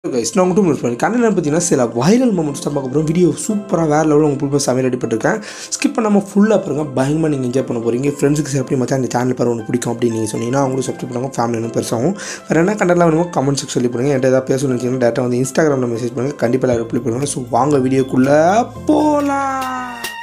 guys நான் மட்டும் miss பண்ணி கண்ணனில் பார்த்தீங்கன்னா சில வைரல் மூமெண்ட்ஸ் தான் பார்க்க போகிறோம் வீடியோ சூப்பராக வேறு லெவலில் உங்களுக்கு போய் சமையல் ரெடி பண்ணிருக்கேன் ஸ்கிப் பண்ணாமல் ஃபுல்லாக பாருங்க பயங்கரமாக நீங்கள் என்ஜாய் பண்ண போகிறீங்க ஃப்ரெண்ட்ஸுக்கு சரி மச்சான் இந்த சேனல் பாரு உனக்கு பிடிக்கும் அப்படின்னு நீங்கள் சொன்னீங்கன்னா அவங்களும் சப்ஸ்கிரைப் பண்ணுவாங்க ஃபேமிலி பெருசாகும் வேறு என்ன கண்டெல்லாம் வேணுமோ கமெண்ட் செக்ஷன் சொல்லி பண்ணுங்கள் என்கிட்ட ஏதாவது பேசணும்னு நினச்சிங்கன்னா டேட்டா வந்து இன்ஸ்டாகிராமில் மெசேஜ் பண்ணுங்கள் கண்டிப்பாக ரிப்ளை பண்ணுவேன் ஸோ வாங்க வீடியோக்குள்ளே போகலாம்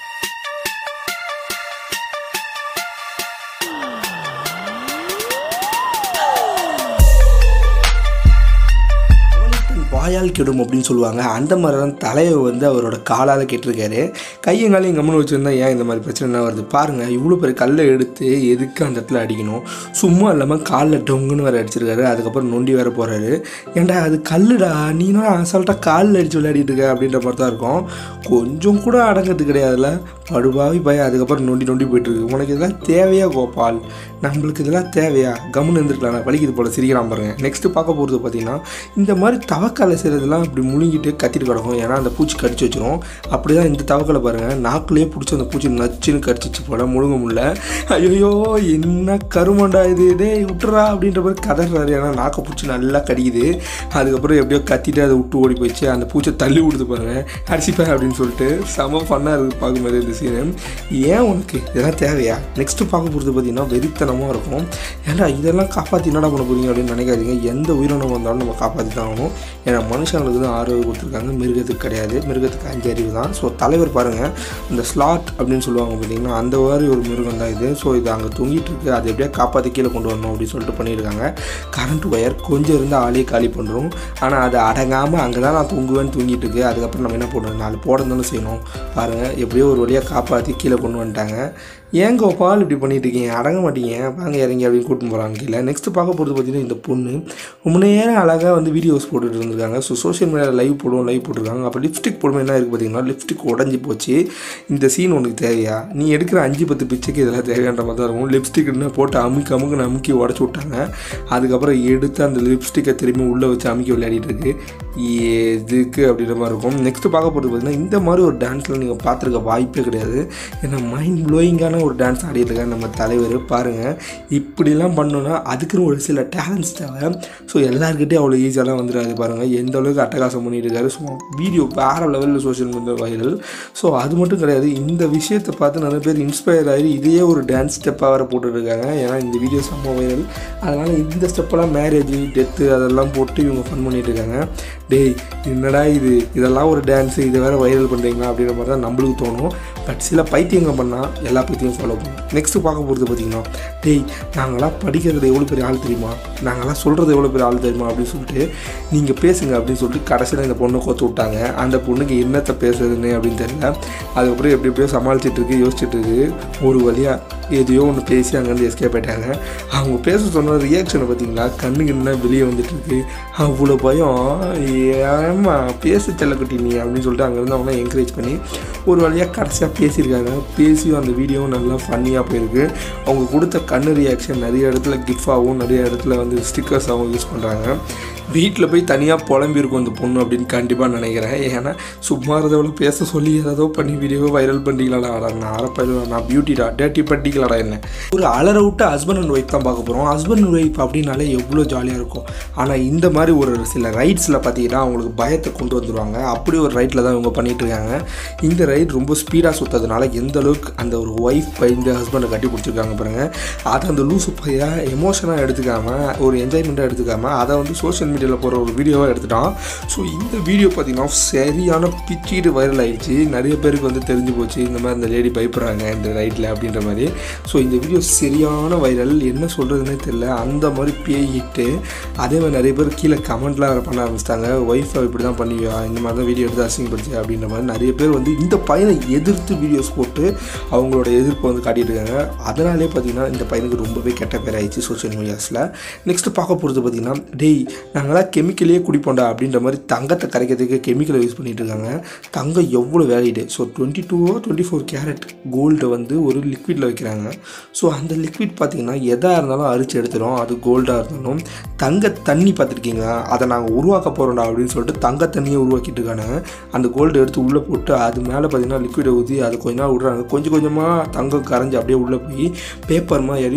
அவனுக்கு வாயால் கெடும் அப்படின்னு சொல்லுவாங்க அந்த மாதிரி தான் தலையை வந்து அவரோட காலால் கெட்டிருக்காரு கையும் காலையும் கம்முன்னு வச்சுருந்தா ஏன் இந்த மாதிரி பிரச்சனை என்ன வருது பாருங்கள் இவ்வளோ பெரிய கல்லை எடுத்து எதுக்கு அந்த இடத்துல அடிக்கணும் சும்மா இல்லாமல் காலில் டொங்குன்னு வேறு அடிச்சிருக்காரு அதுக்கப்புறம் நொண்டி வேற போகிறாரு ஏன்டா அது கல்லுடா நீனா அசால்ட்டாக காலில் அடித்து விளையாடிட்டு இருக்க அப்படின்ற மாதிரி தான் இருக்கும் கொஞ்சம் கூட அடங்கிறது கிடையாதுல்ல படுபாவி பய அதுக்கப்புறம் நொண்டி நொண்டி போயிட்டு இருக்கு உனக்கு இதெல்லாம் தேவையா கோபால் நம்மளுக்கு இதெல்லாம் தேவையா கம்முன்னு இருந்திருக்கலாம் வலிக்குது போல சிரிக்கலாம் பாருங்க நெக்ஸ்ட்டு பார்க்க போகிறது பார்த்தீங்கன்னா இந்த மாதிரி தவக்காலை செய்கிறதெல்லாம் இப்படி முழுங்கிட்டு கத்திட்டு கிடக்கும் ஏன்னா அந்த பூச்சி கடிச்சு வச்சிரும் அப்படி தான் இந்த தவக்காலை பாருங்கள் நாக்குலேயே பிடிச்சி அந்த பூச்சி நச்சுன்னு கடிச்சிச்சு போல முழுங்க முடியல ஐயோ என்ன கருமண்டா இது இதே விட்டுறா அப்படின்ற மாதிரி கதறாரு ஏன்னா நாக்கை பூச்சி நல்லா கடிக்குது அதுக்கப்புறம் எப்படியோ கத்திட்டு அதை விட்டு ஓடி போயிடுச்சு அந்த பூச்சை தள்ளி விடுது பாருங்க அடிச்சுப்பேன் அப்படின்னு சொல்லிட்டு செம ஃபன்னாக இருக்குது பார்க்கும்போது இந்த சீனு ஏன் உனக்கு இதெல்லாம் தேவையா நெக்ஸ்ட்டு பார்க்க போகிறது பார்த்தீங்கன்னா வெறித்தனமாக இருக்கும் ஏன்னா இதெல்லாம் காப்பாற்றி என்னடா பண்ண போறீங்க அப்படின்னு நினைக்காதீங்க எந்த உயிரினம் வந்தாலும் நம்ம காப்பாற்றி தான் ஆகணும் ஏன்னா மனுஷங்களுக்கு தான் ஆறு அறிவு கொடுத்துருக்காங்க மிருகத்துக்கு கிடையாது மிருகத்துக்கு அஞ்சு அறிவு தான் ஸோ தலைவர் பாருங்கள் இந்த ஸ்லாட் அப்படின்னு சொல்லுவாங்க பார்த்தீங்கன்னா அந்த மாதிரி ஒரு மிருகம் தான் இது ஸோ இது அங்கே தொங்கிட்டு இருக்கு அதை எப்படியா காப்பாற்றி கீழே கொண்டு வரணும் அப்படின்னு சொல்லிட்டு பண்ணியிருக்காங்க கரண்ட் ஒயர் கொஞ்சம் இருந்து ஆளே காலி பண்ணுறோம் ஆனால் அது அடங்காமல் அங்கே தான் நான் தூங்குவேன்னு தூங்கிட்டு இருக்கு அதுக்கப்புறம் நம்ம என்ன பண்ணுறோம் நாலு போட தானே செய்யணும் பாருங்கள் எப்படியோ ஒரு வழியாக காப்பாற்றி கீழே கொண்டு வந்துட்டாங்க ஏன் கோபால் இப்படி பண்ணிட்டு இருக்கீங்க அடங்க மாட்டீங்க வாங்க இறங்கி அப்படின்னு கூட்டின்னு போகிறாங்க கீழே நெக்ஸ்ட் பார்க்க போகிறது பார்த்தீங்கன்னா இந்த பொண்ணு ரொம்ப நேரம் அழகாக வந்து வீடியோஸ் போட்டுட்டு இருந்திருக்காங்க ஸோ சோஷியல் மீடியாவில் லைவ் போடுவோம் லைவ் போட்டிருக்காங்க அப்போ லிப்ஸ்டிக் போடும்போது என்ன இருக்குது பார்த்தீங்கன்னா லிப்ஸ்டிக் உடஞ்சி போச்சு இந்த சீன் உனக்கு தேவையா நீ எடுக்கிற அஞ்சு பத்து பிச்சைக்கு இதெல்லாம் தேவையான மாதிரி தான் இருக்கும் லிப்ஸ்டிக்னு போட்டு அமுக்கி அமுக்குன்னு அமுக்கி உடச்சி விட்டாங்க அதுக்கப்புறம் எடுத்து அந்த லிப்ஸ்டிக்கை திரும்பி உள்ளே வச்சு அமுக்கி விளையாடிட்டு இருக்கு எதுக்கு அப்படின்ற மாதிரி இருக்கும் நெக்ஸ்ட் பார்க்க போகிறது பார்த்தீங்கன்னா இந்த மாதிரி ஒரு டான்ஸில் நீங்கள் பார்த்துருக்க வாய்ப்பே கிடையாது ஏன்னா மைண்ட் ப்ளோயிங்கான ஒரு டான்ஸ் ஆடிட்டு இருக்காரு நம்ம தலைவர் பாருங்கள் இப்படிலாம் பண்ணோன்னா அதுக்குன்னு ஒரு சில டேலண்ட்ஸ் தேவை ஸோ எல்லாருக்கிட்டையும் அவ்வளோ ஈஸியாலாம் வந்துடாது பாருங்கள் எந்த அளவுக்கு அட்டகாசம் பண்ணிட்டு இருக்காரு ஸோ வீடியோ வேறு லெவலில் சோஷியல் மீடியா வைரல் ஸோ அது மட்டும் கிடையாது இந்த விஷயத்தை பார்த்து நிறைய பேர் இன்ஸ்பயர் ஆகி இதையே ஒரு டான்ஸ் ஸ்டெப்பாக வேறு போட்டுருக்காங்க ஏன்னா இந்த வீடியோ செம்ம வைரல் அதனால் இந்த ஸ்டெப்பெல்லாம் மேரேஜ் டெத்து அதெல்லாம் போட்டு இவங்க ஃபன் பண்ணிட்டு இருக்காங்க டேய் என்னடா இது இதெல்லாம் ஒரு டான்ஸு இதை வேறு வைரல் பண்ணுறீங்களா அப்படின்ற மாதிரி தான் நம்மளுக்கு தோணும் பட் சில பைத்தியங்க பண்ணால் எல்லா பைத்தியம் ஃபாலோ பண்ணும் நெக்ஸ்ட்டு பார்க்க போகிறது பார்த்தீங்கன்னா டேய் நாங்களாம் படிக்கிறது எவ்வளோ பெரிய ஆள் தெரியுமா நாங்களாம் சொல்கிறது எவ்வளோ பெரிய ஆள் தெரியுமா அப்படின்னு சொல்லிட்டு நீங்கள் பேசுங்க அப்படின்னு சொல்லிட்டு கடைசியில் இந்த பொண்ணை கோத்து விட்டாங்க அந்த பொண்ணுக்கு என்னத்தை பேசுறதுன்னு அப்படின்னு தெரியல அதுக்கப்புறம் எப்படி எப்படியோ சமாளிச்சிட்டு இருக்கு யோசிச்சுட்டு இருக்கு ஒரு வழியாக எதையோ ஒன்று பேசி அங்கேருந்து எஸ்கேப் ஆயிட்டாங்க அவங்க பேச சொன்ன ரியாக்ஷனை பார்த்தீங்களா கண்ணுக்கு என்ன வெளியே வந்துட்டு இருக்கு அவ்வளோ பயம் ஏமா பேச செல்லக்குட்டி நீ அப்படின்னு சொல்லிட்டு அங்கேருந்து அவங்க என்கரேஜ் பண்ணி ஒரு வழியாக கடைசியாக பேசியிருக்காங்க பேசியும் அந்த வீடியோவும் நல்லா ஃபன்னியாக போயிருக்கு அவங்க கொடுத்த கண்ணு ரியாக்ஷன் நிறைய இடத்துல கிஃப்டாகவும் நிறைய இடத்துல வந்து ஸ்டிக்கர்ஸாகவும் யூஸ் பண்ணுறாங்க வீட்டில் போய் தனியாக புலம்பியிருக்கும் இந்த பொண்ணு அப்படின்னு கண்டிப்பாக நினைக்கிறேன் ஏன்னா சும்மா இருந்தவளை பேச சொல்லி ஏதோ பண்ணி வீடியோவை வைரல் பண்ணிக்கலாடா அட நான் அரப்பா நான் பியூட்டிடா டேட்டி பண்ணிக்கலாடா என்ன ஒரு அலற விட்டு ஹஸ்பண்ட் அண்ட் ஒய்ஃப் தான் பார்க்க போகிறோம் ஹஸ்பண்ட் அண்ட் ஒய்ஃப் அப்படின்னாலே எவ்வளோ ஜாலியாக இருக்கும் ஆனால் இந்த மாதிரி ஒரு சில ரைட்ஸில் பார்த்தீங்கன்னா அவங்களுக்கு பயத்தை கொண்டு வந்துடுவாங்க அப்படி ஒரு ரைட்டில் தான் இவங்க பண்ணிட்டு இருக்காங்க இந்த ரைட் ரொம்ப ஸ்பீடாக சுற்றதுனால எந்த அளவுக்கு அந்த ஒரு ஒய்ஃப் பயந்து ஹஸ்பண்டை கட்டி பிடிச்சிருக்காங்க பாருங்க அதை அந்த லூசு பைய எமோஷனாக எடுத்துக்காம ஒரு என்ஜாய்மெண்ட்டாக எடுத்துக்காம அதை வந்து சோஷியல் மீடியாவில் போகிற ஒரு வீடியோவாக எடுத்துட்டான் ஸோ இந்த வீடியோ பார்த்தீங்கன்னா சரியான பிச்சிட்டு வைரல் ஆயிடுச்சு நிறைய பேருக்கு வந்து தெரிஞ்சு போச்சு இந்த மாதிரி இந்த லேடி பயப்படுறாங்க இந்த ரைட்டில் அப்படின்ற மாதிரி ஸோ இந்த வீடியோ சரியான வைரல் என்ன சொல்கிறதுனே தெரியல அந்த மாதிரி பேய் ஹிட்டு அதே மாதிரி நிறைய பேர் கீழே கமெண்ட்லாம் பண்ண ஆரம்பிச்சிட்டாங்க ஒய்ஃபை இப்படி தான் பண்ணுவியா இந்த மாதிரி தான் வீடியோ எடுத்து அசிங்கப்படுச்சு அப்படின்ற மாதிரி நிறைய பேர் வந்து இந்த பையனை எதிர்த்து வீடியோஸ் போட்டு அவங்களோட எதிர்ப்பை வந்து காட்டிட்டு இருக்காங்க அதனாலே பார்த்தீங்கன்னா இந்த பையனுக்கு ரொம்பவே கெட்ட பேர் ஆயிடுச்சு சோஷியல் மீடியாஸில் நெக்ஸ்ட் பார்க்க போகிறது பார்த்தீங்கன்னா டேய் நாங்களாம் கெமிக்கலே குடிப்போண்டா அப்படின்ற மாதிரி தங்கத்தை கரைக்கிறதுக்கு கெமிக்கலை யூஸ் பண்ணிட்டு இருக்காங்க தங்கம் எவ்வளோ valid so twenty two or twenty four carat கோல்டை வந்து ஒரு லிக்விடில் வைக்கிறாங்க ஸோ அந்த லிக்விட் பார்த்தீங்கன்னா எதாக இருந்தாலும் அரிச்சு எடுத்துடும் அது கோல்டாக இருந்தாலும் தங்க தண்ணி பார்த்துருக்கீங்களா அதை நாங்கள் உருவாக்க போகிறோம்டா அப்படின்னு சொல்லிட்டு தங்க தண்ணியை உருவாக்கிட்டு இருக்காங்க அந்த கோல்டு எடுத்து உள்ளே போட்டு அது மேலே பார்த்தீங்கன்னா லிக்விடை ஊற்றி அது கொஞ்ச நாள் விட்றாங்க கொஞ்சம் கொஞ்சமாக தங்கம் கரைஞ்சி அப்படியே உள்ளே போய் பேப்பர் மாதிரி மொத்த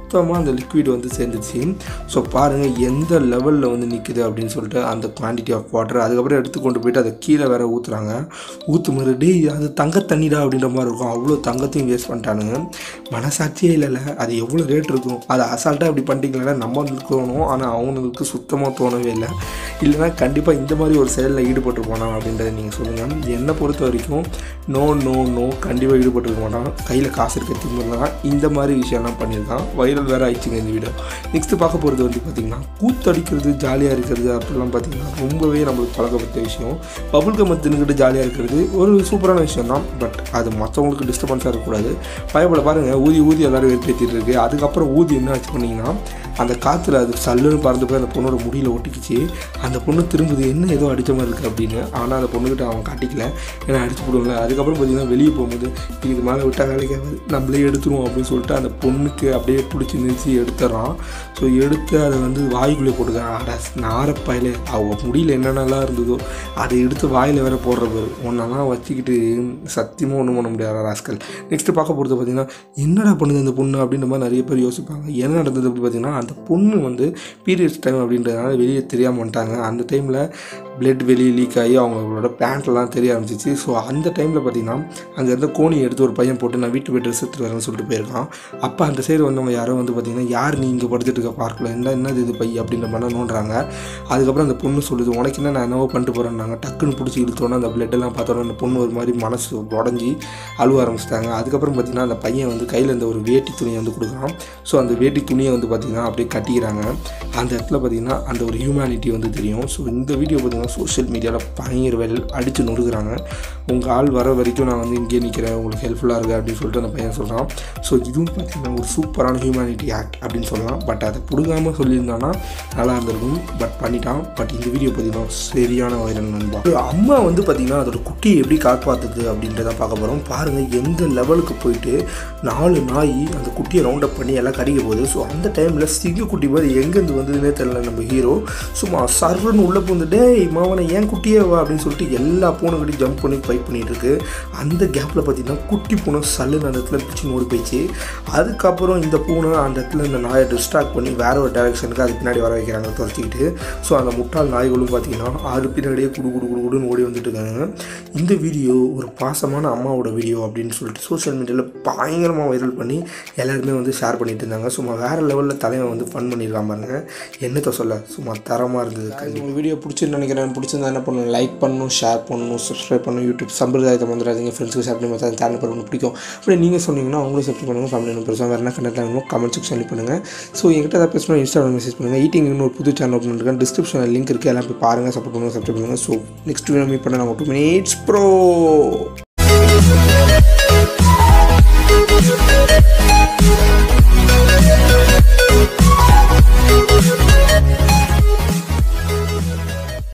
சுத்தமாக அந்த லிக்விட் வந்து சேர்ந்துச்சு ஸோ பாருங்கள் எந்த லெவலில் வந்து நிற்குது அப்படின்னு சொல்லிட்டு அந்த குவான்டிட்டி ஆஃப் வாட்டர் அதுக்கப்புறம் எடுத்து கொண்டு போயிட்டு அதை கீழே வேற ஊற்றுறாங்க ஊற்றும் போது டேய் அது தங்க தண்ணிடா அப்படின்ற மாதிரி இருக்கும் அவ்வளோ தங்கத்தையும் வேஸ்ட் பண்ணிட்டானுங்க மனசாட்சியே இல்லைல்ல அது எவ்வளோ ரேட் இருக்கும் அதை அசால்ட்டாக அப்படி பண்ணிட்டீங்களா நம்மளுக்கு தோணும் ஆனால் அவங்களுக்கு சுத்தமாக தோணவே இல்லை இல்லைன்னா கண்டிப்பாக இந்த மாதிரி ஒரு செயலில் ஈடுபட்டு போனான் அப்படின்றத நீங்கள் சொல்லுங்கள் என்னை பொறுத்த வரைக்கும் நோ நோ நோ கண்டிப்பாக ஈடுபட்டுருக்க மாட்டான் கையில் காசு இருக்க திமுறலாம் இந்த மாதிரி விஷயம்லாம் பண்ணியிருக்கான் வைரல் வேறு ஆயிடுச்சுங்க இந்த வீடியோ நெக்ஸ்ட்டு பார்க்க போகிறது வந்து பார்த்திங்கன்னா கூத்தடிக்கிறது ஜாலியாக இருக்கிறது அப்படிலாம் பார்த்திங்கன்னா ரொம்பவே நம்மளுக்கு பழக்கப்பட்ட விஷயம் பபுள் கம் தின்னுக்கிட்டு ஜாலியாக இருக்கிறது ஒரு சூப்பரான விஷயம் தான் பட் அது மற்றவங்களுக்கு டிஸ்டர்பன்ஸாக இருக்கக்கூடாது பயப்பட பாருங்கள் ஊதி ஊதி எல்லோரும் வெறுப்பேற்றிட்டு இருக்கு அதுக்கப்புறம் ஊதி என்ன ஆச்சு பண்ணிங்கன்னா அந்த காற்றுல அது சல்லுன்னு பறந்து போய் அந்த பொண்ணோட முடியில் ஒட்டிக்கிச்சு அந்த பொண்ணு திரும்புது என்ன ஏதோ அடித்த மாதிரி இருக்குது அப்படின்னு ஆனால் அந்த பொண்ணுக்கிட்ட அவன் காட்டிக்கல ஏன்னா அடிச்சு போடுவாங்க அதுக்கப்புறம் பார்த்தீங்கன்னா வெளியே போகும்போது இதுக்கு மேலே விட்டால் வேலைக்கு ஆகாது நம்மளே எடுத்துருவோம் அப்படின்னு சொல்லிட்டு அந்த பொண்ணுக்கு அப்படியே பிடிச்சி நிறுத்தி எடுத்துறான் ஸோ எடுத்து அதை வந்து வாய்க்குள்ளே போட்டுக்கிறான் அட நாரப்பாயில் அவ முடியல என்னென்னலாம் இருந்ததோ அதை எடுத்து வாயில் வேற போடுற பேர் ஒன்றெல்லாம் வச்சுக்கிட்டு சத்தியமாக ஒன்றும் பண்ண முடியாது ராஸ்கல் நெக்ஸ்ட்டு பார்க்க போகிறது பார்த்தீங்கன்னா என்னடா பண்ணுது அந்த பொண்ணு அப்படின்ற மாதிரி நிறைய பேர் யோசிப்பாங்க என்ன நடந்தது அப்படி பார்த்தீங்கன்னா அந்த பொண்ணு வந்து பீரியட்ஸ் டைம் அப்படின்றதுனால வெளியே தெரியாமல் வந்துட்டாங்க அந்த டைமில் பிளட் வெளியே லீக் ஆகி அவங்களோட பேண்ட்லாம் தெரிய ஆரம்பிச்சிச்சு ஸோ அந்த டைமில் பார்த்தீங்கன்னா அங்கே இருந்த கோணி எடுத்து ஒரு பையன் போட்டு நான் வீட்டு போய் ட்ரெஸ் எடுத்துட்டு வரேன்னு சொல்லிட்டு போயிருக்கான் அப்போ அந்த சைடு வந்தவங்க யாரோ வந்து பார்த்தீங்கன்னா யார் நீ இங்கே படுத்துட்டு இருக்க பார்க்கல என்ன என்னது இது பை அப்படின்ற மாதிரி நோண்டுறாங்க அதுக்கப்புறம் அந்த பொண்ணு சொல்லுது உனக்கு என்ன நான் என்னவோ பண்ணிட்டு போகிறேன்னாங்க டக்குன்னு பிடிச்சி இழுத்தோன்னே அந்த பிளட்டெல்லாம் பார்த்தோன்னே அந்த பொண்ணு ஒரு மாதிரி மனசு உடஞ்சி அழுவ ஆரம்பிச்சிட்டாங்க அதுக்கப்புறம் பார்த்தீங்கன்னா அந்த பையன் வந்து கையில் இருந்த ஒரு வேட்டி துணியை வந்து கொடுக்குறான் ஸோ அந்த வேட்டி துணியை வந்து பார்த்திங்கன்னா அப்படியே கட்டிக்கிறாங்க அந்த இடத்துல பார்த்திங்கன்னா அந்த ஒரு ஹியூமனிட்டி வந்து தெரியும் ஸோ இந்த வீடியோ பார்த்திங்கன்னா சோஷியல் மீடியாவில் பயங்கர வெல் அடித்து நொறுக்குறாங்க உங்கள் ஆள் வர வரைக்கும் நான் வந்து இங்கே நிற்கிறேன் உங்களுக்கு ஹெல்ப்ஃபுல்லாக இருக்குது அப்படின்னு சொல்லிட்டு அந்த பையன் சொல்கிறான் ஸோ இதுவும் பார்த்திங்கன்னா ஒரு சூப்பரான ஹியூமனிட்டி ஆக்ட் அப்படின்னு சொல்லலாம் பட் அதை பிடுங்காமல் சொல்லியிருந்தானா நல்லா இருந்திருக்கும் பட் பண்ணிட்டான் பட் இந்த வீடியோ பார்த்திங்கன்னா சரியான வைரல் நண்பா ஒரு அம்மா வந்து பார்த்திங்கன்னா அதோட குட்டியை எப்படி காப்பாற்றுது அப்படின்றத பார்க்க போகிறோம் பாருங்கள் எந்த லெவலுக்கு போயிட்டு நாலு நாய் அந்த குட்டியை ரவுண்ட் அப் பண்ணி எல்லாம் கடிக்க போகுது ஸோ அந்த டைமில் சிங்க குட்டி மாதிரி எங்கேருந்து வந்ததுன்னே தெரியல நம்ம ஹீரோ சும்மா சர்வன்னு உள்ளே பூந்து டேய் மாவனை ஏன் குட்டியே வா அப்படின்னு சொல்லிட்டு எல்லா பூனைக்கிட்டையும் ஜம்ப் பண்ணி ஃபைட் பண்ணிட்டு இருக்கு அந்த கேப்பில் பார்த்தீங்கன்னா குட்டி பூனை சல்லுன்னு அந்த இடத்துல பிடிச்சி ஓடி போயிடுச்சு அதுக்கப்புறம் இந்த பூனை அந்த இடத்துல இந்த நாயை டிஸ்ட்ராக்ட் பண்ணி வேற ஒரு டைரக்ஷனுக்கு அது பின்னாடி வர வைக்கிறாங்க துரத்திக்கிட்டு ஸோ அந்த முட்டாள் நாய்களும் பார்த்தீங்கன்னா ஆறு பின்னாடியே குடு குடு குடு குடுன்னு ஓடி வந்துட்டு இருக்காங்க இந்த வீடியோ ஒரு பாசமான அம்மாவோட வீடியோ அப்படின்னு சொல்லிட்டு சோஷியல் மீடியாவில் பயங்கரமாக வைரல் பண்ணி எல்லாருமே வந்து ஷேர் பண்ணிட்டு இருந்தாங்க சும்மா வேறு லெவலில் தலைவன் வந்து ஃபன் பண்ணியிருக்கான் பாருங்க என்னத்தை சொல்ல சும்மா தரமாக இருந்தது உங்களுக்கு வீடியோ பிடிச்சிருந்து நினைக்கிறேன் பிடிச்சிருந்தா என்ன பண்ணணும் லைக் பண்ணணும் ஷேர் பண்ணணும் சப்ஸ்கிரைப் பண்ணணும் யூடியூப் சம்பிரதாயத்தை வந்துடாதீங்க ஃப்ரெண்ட்ஸுக்கு ஷேர் பண்ணி பார்த்தா சேனல் பண்ணணும் பிடிக்கும் அப்படி நீங்கள் சொன்னீங்கன்னா அவங்களும் சப்ஸ்கிரைப் பண்ணுங்கள் ஃபேமிலி பெருசாக வேறு என்ன கண்டென்ட் வேணுமோ கமெண்ட் செக்ஷனில் பண்ணுங்கள் ஸோ என்கிட்ட ஏதாவது பேசணும் இன்ஸ்டாகிராம் மெசேஜ் பண்ணுங்கள் ஈட்டிங்னு ஒரு புது சேனல் ஓப்பன் பண்ணிருக்கேன் டிஸ்கிரிப்ஷனில் லிங்க் இருக்குது எல்லாம் போய் பாருங்கள் சப்போர்ட் பண்ணுங்கள் சப்ஸ்கிரைப் பண்ணுங்கள் ஸோ நெக்ஸ்ட் வீடியோ மீட் பண்ண நான் டூ மினிட்ஸ் ப்ரோ